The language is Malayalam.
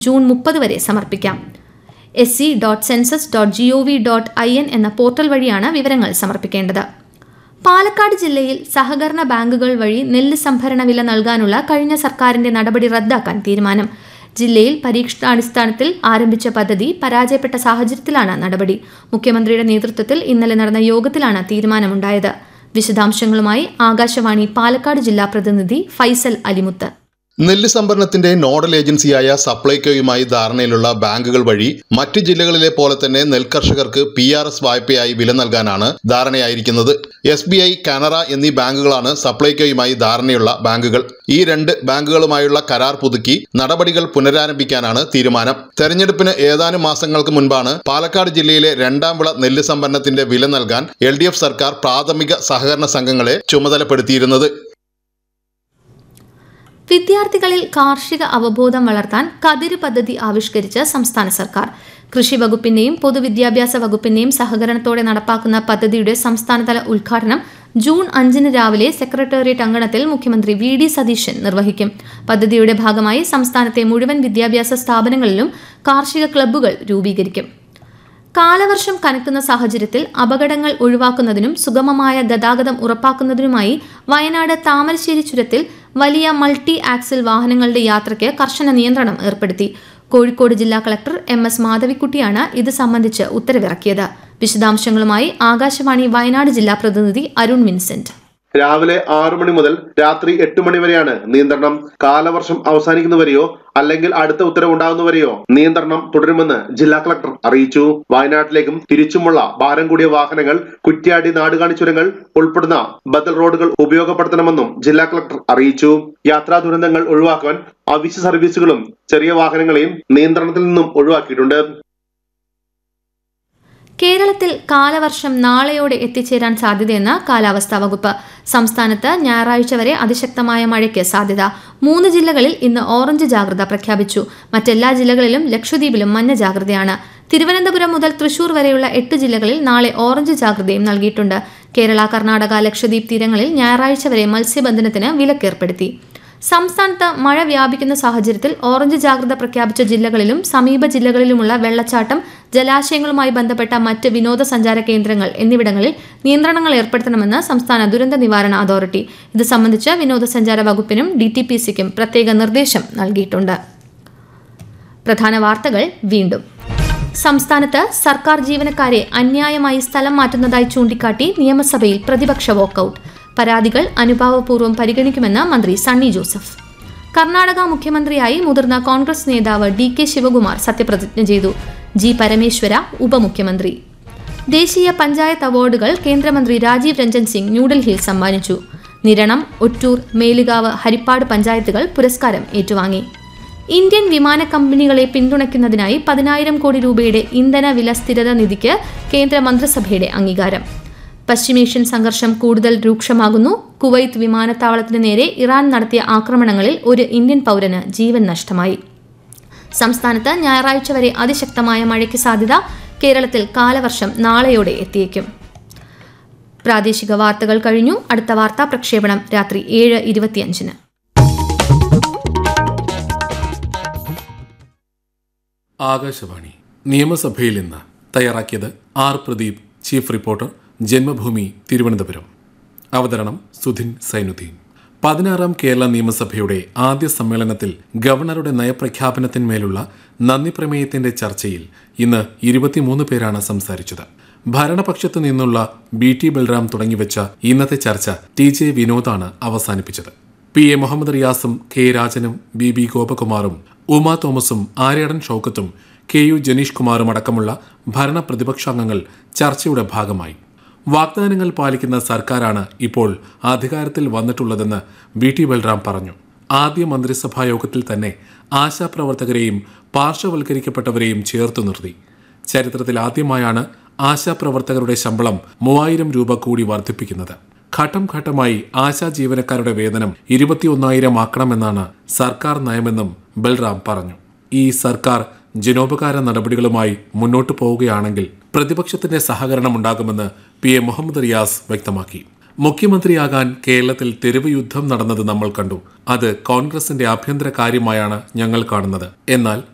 ജൂൺ മുപ്പത് വരെ സമർപ്പിക്കാം S C dot census dot G O V dot I N എന്ന പോർട്ടൽ വഴിയാണ് വിവരങ്ങൾ സമർപ്പിക്കേണ്ടത് പാലക്കാട് ജില്ലയിൽ സഹകരണ ബാങ്കുകൾ വഴി നെല്ല് സംഭരണ വില നൽകാനുള്ള കഴിഞ്ഞ സർക്കാരിന്റെ നടപടി റദ്ദാക്കാൻ തീരുമാനം ജില്ലയിൽ പരീക്ഷണാടിസ്ഥാനത്തിൽ ആരംഭിച്ച പദ്ധതി പരാജയപ്പെട്ട സാഹചര്യത്തിലാണ് നടപടി മുഖ്യമന്ത്രിയുടെ നേതൃത്വത്തിൽ ഇന്നലെ നടന്ന യോഗത്തിലാണ് തീരുമാനമുണ്ടായത് വിശദാംശങ്ങളുമായി ആകാശവാണി പാലക്കാട് ജില്ലാ പ്രതിനിധി ഫൈസൽ അലിമുത്ത് നെല്ല് സംഭരണത്തിന്റെ നോഡൽ ഏജൻസിയായ സപ്ലൈകോയുമായി ധാരണയിലുള്ള ബാങ്കുകൾ വഴി മറ്റ് ജില്ലകളിലെ പോലെ തന്നെ നെൽകർഷകർക്ക് പി ആർ എസ് വായ്പയായി വില നൽകാനാണ് ധാരണയായിരിക്കുന്നത് എസ് ബി ഐ കാനറ എന്നീ ബാങ്കുകളാണ് സപ്ലൈകോയുമായി ധാരണയുള്ള ബാങ്കുകൾ ഈ രണ്ട് ബാങ്കുകളുമായുള്ള കരാർ പുതുക്കി നടപടികൾ പുനരാരംഭിക്കാനാണ് തീരുമാനം തെരഞ്ഞെടുപ്പിന് ഏതാനും മാസങ്ങൾക്ക് മുൻപാണ് പാലക്കാട് ജില്ലയിലെ രണ്ടാം വിള നെല്ല് സംഭരണത്തിന്റെ വില നൽകാൻ എൽ സർക്കാർ പ്രാഥമിക സഹകരണ സംഘങ്ങളെ ചുമതലപ്പെടുത്തിയിരുന്നത് വിദ്യാർത്ഥികളിൽ കാർഷിക അവബോധം വളർത്താൻ കതിര് പദ്ധതി ആവിഷ്കരിച്ച് സംസ്ഥാന സർക്കാർ കൃഷി വകുപ്പിന്റെയും പൊതുവിദ്യാഭ്യാസ വകുപ്പിന്റെയും സഹകരണത്തോടെ നടപ്പാക്കുന്ന പദ്ധതിയുടെ സംസ്ഥാനതല ഉദ്ഘാടനം ജൂൺ അഞ്ചിന് രാവിലെ സെക്രട്ടേറിയറ്റ് അങ്കണത്തിൽ മുഖ്യമന്ത്രി വി ഡി സതീശൻ നിർവഹിക്കും പദ്ധതിയുടെ ഭാഗമായി സംസ്ഥാനത്തെ മുഴുവൻ വിദ്യാഭ്യാസ സ്ഥാപനങ്ങളിലും കാർഷിക ക്ലബ്ബുകൾ രൂപീകരിക്കും കാലവർഷം കനക്കുന്ന സാഹചര്യത്തിൽ അപകടങ്ങൾ ഒഴിവാക്കുന്നതിനും സുഗമമായ ഗതാഗതം ഉറപ്പാക്കുന്നതിനുമായി വയനാട് താമരശ്ശേരി ചുരത്തിൽ വലിയ മൾട്ടി ആക്സിൽ വാഹനങ്ങളുടെ യാത്രയ്ക്ക് കർശന നിയന്ത്രണം ഏർപ്പെടുത്തി കോഴിക്കോട് ജില്ലാ കളക്ടർ എം എസ് മാധവിക്കുട്ടിയാണ് ഇത് സംബന്ധിച്ച് ഉത്തരവിറക്കിയത് വിശദാംശങ്ങളുമായി ആകാശവാണി വയനാട് ജില്ലാ പ്രതിനിധി അരുൺ വിൻസെന്റ് രാവിലെ ആറു മണി മുതൽ രാത്രി എട്ട് മണി വരെയാണ് നിയന്ത്രണം കാലവർഷം അവസാനിക്കുന്നവരെയോ അല്ലെങ്കിൽ അടുത്ത ഉത്തരവുണ്ടാകുന്നവരെയോ നിയന്ത്രണം തുടരുമെന്ന് ജില്ലാ കളക്ടർ അറിയിച്ചു വയനാട്ടിലേക്കും തിരിച്ചുമുള്ള ഭാരം കൂടിയ വാഹനങ്ങൾ കുറ്റ്യാടി നാടുകാണി ചുരങ്ങൾ ഉൾപ്പെടുന്ന ബദൽ റോഡുകൾ ഉപയോഗപ്പെടുത്തണമെന്നും ജില്ലാ കളക്ടർ അറിയിച്ചു യാത്രാ ദുരന്തങ്ങൾ ഒഴിവാക്കാൻ അവശ്യ സർവീസുകളും ചെറിയ വാഹനങ്ങളെയും നിയന്ത്രണത്തിൽ നിന്നും ഒഴിവാക്കിയിട്ടുണ്ട് കേരളത്തിൽ കാലവർഷം നാളെയോടെ എത്തിച്ചേരാൻ സാധ്യതയെന്ന് കാലാവസ്ഥാ വകുപ്പ് സംസ്ഥാനത്ത് ഞായറാഴ്ച വരെ അതിശക്തമായ മഴയ്ക്ക് സാധ്യത മൂന്ന് ജില്ലകളിൽ ഇന്ന് ഓറഞ്ച് ജാഗ്രത പ്രഖ്യാപിച്ചു മറ്റെല്ലാ ജില്ലകളിലും ലക്ഷദ്വീപിലും മഞ്ഞ ജാഗ്രതയാണ് തിരുവനന്തപുരം മുതൽ തൃശൂർ വരെയുള്ള എട്ട് ജില്ലകളിൽ നാളെ ഓറഞ്ച് ജാഗ്രതയും നൽകിയിട്ടുണ്ട് കേരള കർണാടക ലക്ഷദ്വീപ് തീരങ്ങളിൽ ഞായറാഴ്ച വരെ മത്സ്യബന്ധനത്തിന് വിലക്കേർപ്പെടുത്തി സംസ്ഥാനത്ത് മഴ വ്യാപിക്കുന്ന സാഹചര്യത്തിൽ ഓറഞ്ച് ജാഗ്രത പ്രഖ്യാപിച്ച ജില്ലകളിലും സമീപ ജില്ലകളിലുമുള്ള വെള്ളച്ചാട്ടം ജലാശയങ്ങളുമായി ബന്ധപ്പെട്ട മറ്റ് വിനോദസഞ്ചാര കേന്ദ്രങ്ങൾ എന്നിവിടങ്ങളിൽ നിയന്ത്രണങ്ങൾ ഏർപ്പെടുത്തണമെന്ന് സംസ്ഥാന ദുരന്ത നിവാരണ അതോറിറ്റി ഇത് സംബന്ധിച്ച് വിനോദസഞ്ചാര വകുപ്പിനും ഡി ടി പി സിക്കും പ്രത്യേക നിർദ്ദേശം നൽകിയിട്ടുണ്ട് പ്രധാന വാർത്തകൾ വീണ്ടും സംസ്ഥാനത്ത് സർക്കാർ ജീവനക്കാരെ അന്യായമായി സ്ഥലം മാറ്റുന്നതായി ചൂണ്ടിക്കാട്ടി നിയമസഭയിൽ പ്രതിപക്ഷ വോക്കൌട്ട് പരാതികൾ അനുഭാവപൂർവ്വം പരിഗണിക്കുമെന്ന് മന്ത്രി സണ്ണി ജോസഫ് കർണാടക മുഖ്യമന്ത്രിയായി മുതിർന്ന കോൺഗ്രസ് നേതാവ് ഡി കെ ശിവകുമാർ സത്യപ്രതിജ്ഞ ചെയ്തു ജി പരമേശ്വര ഉപമുഖ്യമന്ത്രി ദേശീയ പഞ്ചായത്ത് അവാർഡുകൾ കേന്ദ്രമന്ത്രി രാജീവ് രഞ്ജൻ സിംഗ് ന്യൂഡൽഹിയിൽ സമ്മാനിച്ചു നിരണം ഒറ്റൂർ മേലുകാവ് ഹരിപ്പാട് പഞ്ചായത്തുകൾ പുരസ്കാരം ഏറ്റുവാങ്ങി ഇന്ത്യൻ വിമാന കമ്പനികളെ പിന്തുണയ്ക്കുന്നതിനായി പതിനായിരം കോടി രൂപയുടെ ഇന്ധന വില സ്ഥിരത നിധിക്ക് കേന്ദ്ര മന്ത്രിസഭയുടെ അംഗീകാരം പശ്ചിമേഷ്യൻ സംഘർഷം കൂടുതൽ രൂക്ഷമാകുന്നു കുവൈത്ത് വിമാനത്താവളത്തിന് നേരെ ഇറാൻ നടത്തിയ ആക്രമണങ്ങളിൽ ഒരു ഇന്ത്യൻ പൗരന് ജീവൻ നഷ്ടമായി സംസ്ഥാനത്ത് ഞായറാഴ്ച വരെ അതിശക്തമായ മഴയ്ക്ക് സാധ്യത കേരളത്തിൽ കാലവർഷം നാളെയോടെ എത്തിയേക്കും പ്രാദേശിക വാർത്തകൾ കഴിഞ്ഞു അടുത്ത വാർത്താ പ്രക്ഷേപണം രാത്രി ഏഴ് ഇരുപത്തിയഞ്ചിന് ആകാശവാണി നിയമസഭയിൽ ഇന്ന് തയ്യാറാക്കിയത് ആർ പ്രദീപ് ചീഫ് റിപ്പോർട്ടർ ജന്മഭൂമി തിരുവനന്തപുരം അവതരണം സുധിൻ സൈനുദ്ദീൻ പതിനാറാം കേരള നിയമസഭയുടെ ആദ്യ സമ്മേളനത്തിൽ ഗവർണറുടെ നയപ്രഖ്യാപനത്തിന്മേലുള്ള നന്ദി പ്രമേയത്തിന്റെ ചർച്ചയിൽ ഇന്ന് ഇരുപത്തിമൂന്ന് പേരാണ് സംസാരിച്ചത് ഭരണപക്ഷത്തു നിന്നുള്ള ബി ടി ബൽറാം തുടങ്ങിവെച്ച ഇന്നത്തെ ചർച്ച ടി ജെ വിനോദാണ് അവസാനിപ്പിച്ചത് പി എ മുഹമ്മദ് റിയാസും കെ രാജനും ബി ബി ഗോപകുമാറും ഉമാ തോമസും ആര്യാടൻ ഷൌക്കത്തും കെ യു ജനീഷ് കുമാറും അടക്കമുള്ള ഭരണ പ്രതിപക്ഷാംഗങ്ങൾ ചർച്ചയുടെ ഭാഗമായി വാഗ്ദാനങ്ങൾ പാലിക്കുന്ന സർക്കാരാണ് ഇപ്പോൾ അധികാരത്തിൽ വന്നിട്ടുള്ളതെന്ന് വി ടി ബൽറാം പറഞ്ഞു ആദ്യ മന്ത്രിസഭാ യോഗത്തിൽ തന്നെ ആശാപ്രവർത്തകരെയും പാർശ്വവൽക്കരിക്കപ്പെട്ടവരെയും ചേർത്തു നിർത്തി ചരിത്രത്തിൽ ആദ്യമായാണ് ആശാപ്രവർത്തകരുടെ ശമ്പളം മൂവായിരം രൂപ കൂടി വർദ്ധിപ്പിക്കുന്നത് ഘട്ടം ഘട്ടമായി ആശാ ജീവനക്കാരുടെ വേതനം ഇരുപത്തിയൊന്നായിരം ആക്കണമെന്നാണ് സർക്കാർ നയമെന്നും ബൽറാം പറഞ്ഞു ഈ സർക്കാർ ജനോപകാര നടപടികളുമായി മുന്നോട്ടു പോവുകയാണെങ്കിൽ പ്രതിപക്ഷത്തിന്റെ സഹകരണം ഉണ്ടാകുമെന്ന് പി എ മുഹമ്മദ് റിയാസ് വ്യക്തമാക്കി മുഖ്യമന്ത്രിയാകാൻ കേരളത്തിൽ തെരുവ് യുദ്ധം നടന്നത് നമ്മൾ കണ്ടു അത് കോൺഗ്രസിന്റെ ആഭ്യന്തര കാര്യമായാണ് ഞങ്ങൾ കാണുന്നത് എന്നാൽ